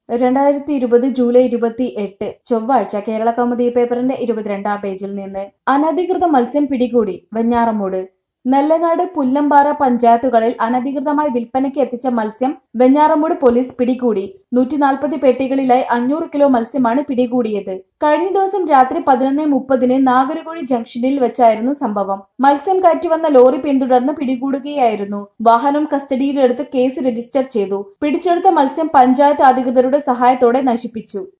രണ്ടായിരത്തി ഇരുപത് ജൂലൈ ഇരുപത്തി എട്ട് ചൊവ്വാഴ്ച കേരള കൗമുദി പേപ്പറിന്റെ ഇരുപത്തിരണ്ടാം പേജിൽ നിന്ന് അനധികൃത മത്സ്യം പിടികൂടി വെഞ്ഞാറമൂട് നെല്ലനാട് പുല്ലമ്പാറ പഞ്ചായത്തുകളിൽ അനധികൃതമായി വിൽപ്പനയ്ക്ക് എത്തിച്ച മത്സ്യം വെഞ്ഞാറമൂട് പോലീസ് പിടികൂടി നൂറ്റി നാൽപ്പത് പെട്ടികളിലായി അഞ്ഞൂറ് കിലോ മത്സ്യമാണ് പിടികൂടിയത് കഴിഞ്ഞ ദിവസം രാത്രി പതിനൊന്ന് മുപ്പതിന് നാഗരകോഴി ജംഗ്ഷനിൽ വെച്ചായിരുന്നു സംഭവം മത്സ്യം കയറ്റിവന്ന ലോറി പിന്തുടർന്ന് പിടികൂടുകയായിരുന്നു വാഹനം കസ്റ്റഡിയിലെടുത്ത് കേസ് രജിസ്റ്റർ ചെയ്തു പിടിച്ചെടുത്ത മത്സ്യം പഞ്ചായത്ത് അധികൃതരുടെ സഹായത്തോടെ നശിപ്പിച്ചു